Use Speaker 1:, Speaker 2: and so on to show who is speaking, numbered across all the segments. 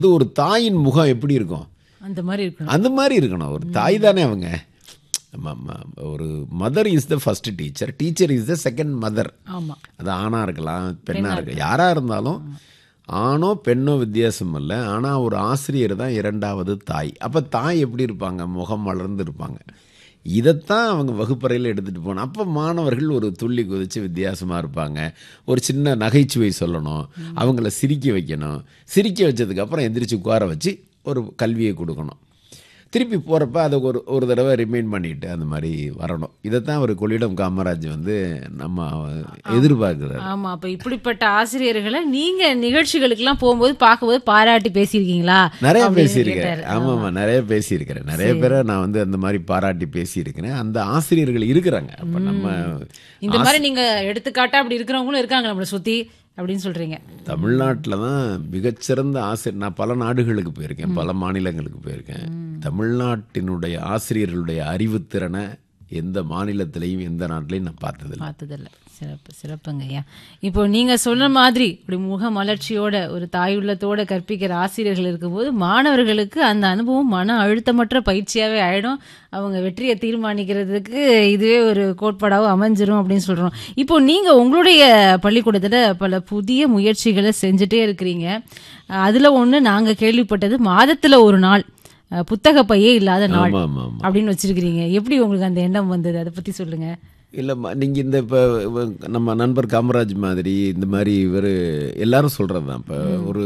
Speaker 1: இது ஒரு தாயின் முகம் எப்படி இருக்கும்
Speaker 2: அந்த மாதிரி இருக்கணும்
Speaker 1: அந்த மாதிரி இருக்கணும் ஒரு தாய் தானே அவங்க ம- ம- ஒரு mother is the first teacher teacher is the second mother
Speaker 2: ஆமா
Speaker 1: அது ஆணாக இருக்கலாம் பெண்ணாக இருக்கலாம் யாராக இருந்தாலும் ஆணோ பெண்ணோ வித்தியாசம் இல்லை ஆனால் ஒரு ஆசிரியர் தான் இரண்டாவது தாய் அப்போ தாய் எப்படி இருப்பாங்க முகம் வளர்ந்து இருப்பாங்க இதைத்தான் அவங்க வகுப்பறையில் எடுத்துகிட்டு போகணும் அப்போ மாணவர்கள் ஒரு துள்ளி குதித்து வித்தியாசமாக இருப்பாங்க ஒரு சின்ன நகைச்சுவை சொல்லணும் அவங்கள சிரிக்க வைக்கணும் சிரிக்க வச்சதுக்கப்புறம் எந்திரிச்சு உட்கார வச்சு ஒரு கல்வியை கொடுக்கணும் திருப்பி போகிறப்ப அதை ஒரு ஒரு தடவை ரிமைண்ட் பண்ணிட்டு அந்த மாதிரி வரணும் இதைத்தான் அவர் கொள்ளிடம் காமராஜ் வந்து நம்ம எதிர்பார்க்குறாரு
Speaker 2: ஆமா அப்ப இப்படிப்பட்ட ஆசிரியர்களை நீங்க நிகழ்ச்சிகளுக்கெல்லாம் போகும்போது பார்க்கும்போது பாராட்டி பேசியிருக்கீங்களா
Speaker 1: நிறைய
Speaker 2: அப்படின்னு
Speaker 1: பேசியிருக்கேன்
Speaker 2: கேட்டாரு.
Speaker 1: ஆமாம்மா நிறைய பேசியிருக்கிறேன் நிறைய பேரை நான் வந்து அந்த மாதிரி பாராட்டி பேசியிருக்கிறேன் அந்த ஆசிரியர்கள் இருக்கிறாங்க அப்போ நம்ம
Speaker 2: இந்த மாதிரி நீங்க எடுத்துக்காட்டா அப்படி இருக்கிறவங்களும் இருக்காங்க நம்மளை சுத்தி அப்படின்னு சொல்றீங்க
Speaker 1: தமிழ்நாட்டில் தான் மிகச்சிறந்த ஆசிரியர் நான் பல நாடுகளுக்கு போயிருக்கேன் பல மாநிலங்களுக்கு போயிருக்கேன் தமிழ்நாட்டினுடைய ஆசிரியர்களுடைய அறிவுத்திறனை எந்த மாநிலத்திலையும் எந்த நாட்டிலையும் நான் பார்த்ததில்லை
Speaker 2: பார்த்ததில்ல சிறப்பு சிறப்புங்க ஐயா இப்போ நீங்க சொன்ன மாதிரி இப்படி முக மலர்ச்சியோட ஒரு தாயுள்ளத்தோட கற்பிக்கிற ஆசிரியர்கள் இருக்கும்போது மாணவர்களுக்கு அந்த அனுபவம் மன அழுத்தமற்ற பயிற்சியாவே ஆயிடும் அவங்க வெற்றியை தீர்மானிக்கிறதுக்கு இதுவே ஒரு கோட்பாடாகவும் அமைஞ்சிரும் அப்படின்னு சொல்றோம் இப்போ நீங்க உங்களுடைய பள்ளிக்கூடத்துல பல புதிய முயற்சிகளை செஞ்சுட்டே இருக்கிறீங்க அதுல ஒண்ணு நாங்க கேள்விப்பட்டது மாதத்துல ஒரு நாள் அஹ், புத்தக பையே இல்லாத நாள்
Speaker 1: ஆமாம் ஆமாம் ஆமாம்
Speaker 2: அப்படின்னு வச்சிருக்கிறீங்க எப்படி உங்களுக்கு அந்த எண்ணம் வந்தது அதை பத்தி சொல்லுங்க
Speaker 1: இல்லைம்மா நீங்கள் இந்த இப்போ நம்ம நண்பர் காமராஜ் மாதிரி இந்த மாதிரி இவர் எல்லாரும் சொல்கிறது தான் இப்போ ஒரு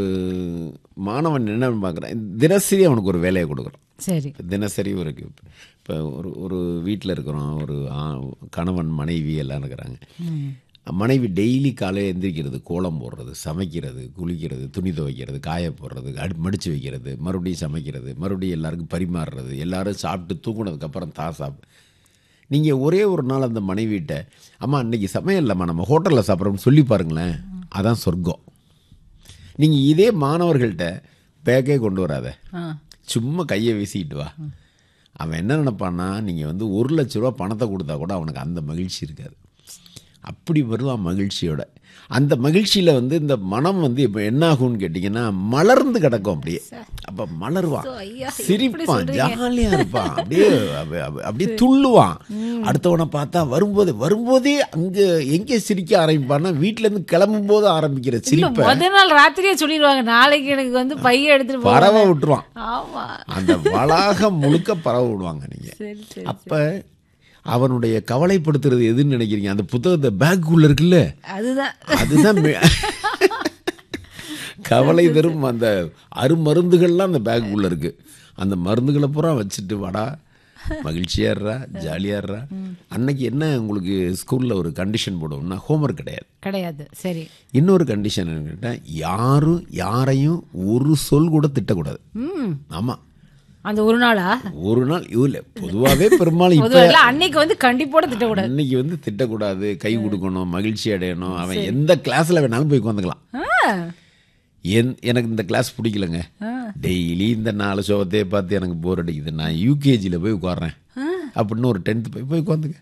Speaker 1: மாணவன் என்ன பார்க்குறான் தினசரி அவனுக்கு ஒரு வேலையை கொடுக்குறோம்
Speaker 2: சரி
Speaker 1: இப்ப தினசரி ஒரு இப்போ ஒரு ஒரு வீட்டில் இருக்கிறோம் ஒரு ஆ- கணவன் மனைவி எல்லாம் இருக்கிறாங்க மனைவி டெய்லி காலையில் எந்திரிக்கிறது கோலம் போடுறது சமைக்கிறது குளிக்கிறது துணி துவைக்கிறது காய போடுறது அடி மடித்து வைக்கிறது மறுபடியும் சமைக்கிறது மறுபடியும் எல்லாருக்கும் பரிமாறுறது எல்லாரும் சாப்பிட்டு தூங்குனதுக்கப்புறம் தா சாப்பிட்டு நீங்கள் ஒரே ஒரு நாள் அந்த மனைவிட்ட அம்மா இன்னைக்கு சமையல்லம்மா நம்ம ஹோட்டலில் சாப்பிட்றோம்னு சொல்லி பாருங்களேன் அதான் சொர்க்கம் நீங்கள் இதே மாணவர்கள்ட்ட பேக்கே கொண்டு வராத
Speaker 2: ஆ
Speaker 1: சும்மா கையை வீசிக்கிட்டு வா அவன் என்ன நினைப்பான்னா நீங்கள் வந்து ஒரு லட்ச ரூபா பணத்தை கொடுத்தா கூட அவனுக்கு அந்த மகிழ்ச்சி இருக்காது அப்படி வருவான் மகிழ்ச்சியோட அந்த மகிழ்ச்சியில் வந்து இந்த மனம் வந்து இப்போ என்ன ஆகும்னு கேட்டிங்கன்னா மலர்ந்து கிடக்கும் அப்படியே அப்போ மலருவான்
Speaker 2: ஐயா, இப்படி
Speaker 1: சிரிப்பான் ஜாலியாக இருப்பான் அப்படியே அப்ப- அப்ப- அப்படியே துள்ளுவான் அடுத்தவனை பார்த்தா வரும்போது வரும்போதே அங்கே எங்கே சிரிக்க ஆரம்பிப்பான்னா வீட்டிலேருந்து கிளம்பும் போது ஆரம்பிக்கிற
Speaker 2: இல்ல
Speaker 1: சிரிப்பை
Speaker 2: முத நாள் ராத்திரியே சொல்லிடுவாங்க நாளைக்கு எனக்கு வந்து பைய எடுத்துட்டு போ
Speaker 1: பறவை விட்டுருவான்
Speaker 2: ஆமா
Speaker 1: அந்த வளாகம் முழுக்க பரவ விடுவாங்க நீங்க
Speaker 2: சரி சரி
Speaker 1: அப்ப அவனுடைய கவலைப்படுத்துறது எதுன்னு நினைக்கிறீங்க அந்த புத்தகத்தை பேக் உள்ள இருக்குல்ல
Speaker 2: அதுதான்
Speaker 1: அதுதான் மே- கவலை தரும் அந்த அருமருந்துகள்லாம் அந்த பேக் உள்ள இருக்கு அந்த மருந்துகளை பூரா வச்சுட்டு வாடா மகிழ்ச்சியா இருறா ஜாலியா இருறா அன்னைக்கு என்ன உங்களுக்கு ஸ்கூல்ல ஒரு கண்டிஷன் போடுவோம்னா ஹோம்ஒர்க் கிடையாது
Speaker 2: கிடையாது சரி
Speaker 1: இன்னொரு கண்டிஷன் கேட்டால் யாரும் யாரையும் ஒரு சொல் கூட திட்டக்கூடாது
Speaker 2: ம்
Speaker 1: ஆமா
Speaker 2: அந்த ஒரு நாளா
Speaker 1: ஒரு நாள் இல்லை பொதுவாகவே பெரும்பாலும் இப்போ
Speaker 2: பொதுவாக அன்னைக்கு வந்து கண்டிப்போட திட்டக்கூடாது
Speaker 1: இன்னைக்கு வந்து திட்டக்கூடாது கை கொடுக்கணும் மகிழ்ச்சி அடையணும் அவன் எந்த கிளாஸில் வேணாலும் போய் உட்காந்துக்கலாம்
Speaker 2: ஆ,
Speaker 1: என் எனக்கு இந்த கிளாஸ் பிடிக்கலங்க டெய்லி இந்த நாலு சோகத்தையே பார்த்து எனக்கு போர் அடிக்குது நான் யூகேஜியில் போய் உட்கார்றேன் அப்படின்னு ஒரு டென்த்து போய் போய் உட்காந்துங்க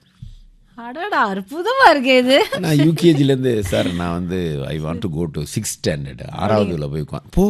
Speaker 2: அடடா அற்புதமா இருக்கே இது
Speaker 1: நான் யூகேஜிலேருந்து சார் நான் வந்து I want to go to six standard ஆறாவதுல போய் உட்காந்து போ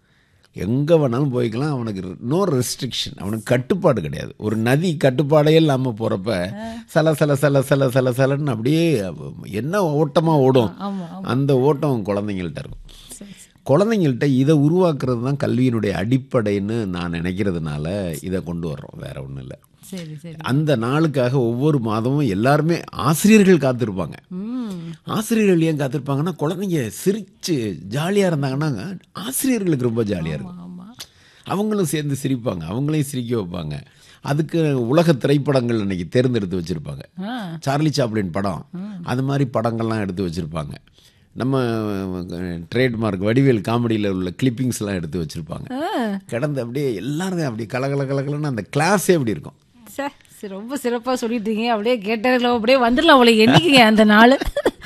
Speaker 1: எங்கே வேணாலும் போய்க்கலாம் அவனுக்கு நோ ரெஸ்ட்ரிக்ஷன் அவனுக்கு கட்டுப்பாடு கிடையாது ஒரு நதி கட்டுப்பாடே இல்லாமல் போகிறப்ப சல சல சல சல சல சலன்னு அப்படியே என்ன ஓட்டமாக ஓடும்
Speaker 2: ஆமா
Speaker 1: அந்த ஓட்டம் குழந்தைங்கள்ட்ட இருக்கும் குழந்தைங்கள்ட்ட இதை உருவாக்குறது தான் கல்வியினுடைய அடிப்படைன்னு நான் நினைக்கிறதுனால இதை கொண்டு வர்றோம் வேற ஒன்றும் இல்லை
Speaker 2: சரி சரி
Speaker 1: அந்த நாளுக்காக ஒவ்வொரு மாதமும் எல்லாருமே ஆசிரியர்கள் காத்திருப்பாங்க
Speaker 2: ம்
Speaker 1: ஆசிரியர்கள் ஏன் காத்திருப்பாங்கன்னா குழந்தைங்க சிரிச்சு ஜாலியாக இருந்தாங்கன்னா ஆசிரியர்களுக்கு ரொம்ப ஜாலியாக இருக்கும்
Speaker 2: ஆமா
Speaker 1: அவங்களும் சேர்ந்து சிரிப்பாங்க அவங்களையும் சிரிக்க வைப்பாங்க அதுக்கு உலக திரைப்படங்கள் இன்னைக்கு தேர்ந்தெடுத்து வச்சுருப்பாங்க
Speaker 2: ஆ
Speaker 1: சார்லி சாப்ளின் படம் அது மாதிரி படங்கள்லாம் எடுத்து வச்சுருப்பாங்க நம்ம ட்ரேட்மார்க் வடிவேல் காமெடியில் உள்ள கிளிப்பிங்ஸ்லாம் எடுத்து வச்சுருப்பாங்க
Speaker 2: ஆ
Speaker 1: கிடந்து அப்படியே எல்லாரும் அப்படியே கலகல கலகலன்னு அந்த கிளாஸே அப்படி இருக்கும்
Speaker 2: சே சரி, ரொம்ப சிறப்பா சொல்லிட்டு இருக்கீங்க அப்படியே கேட்டதில் அப்படியே வந்துடலாம் உங்களுக்கு என்னைக்குங்க அந்த நாள்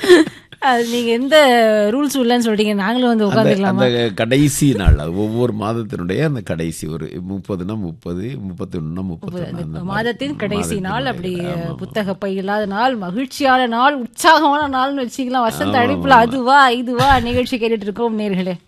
Speaker 2: அது நீங்க எந்த ரூல்ஸ் இல்லைன்னு சொல்லிட்டீங்க நாங்களும் வந்து
Speaker 1: அந்த
Speaker 2: உட்காந்துக்கலாமா
Speaker 1: அந்த கடைசி நாள் அது ஒவ்வொரு மாதத்தினுடைய அந்த கடைசி ஒரு முப்பதுனா முப்பது முப்பத்தி ஒன்றுனா முப்பத்தொன்று
Speaker 2: மாதத்தின் கடைசி நாள் அப்படி புத்தக பை இல்லாத நாள் மகிழ்ச்சியான நாள் உற்சாகமான நாள்னு வச்சுக்கலாம் வசந்த அழைப்புல அதுவா இதுவா நிகழ்ச்சி கேட்டுட்டு இருக்கோம் நேர்களே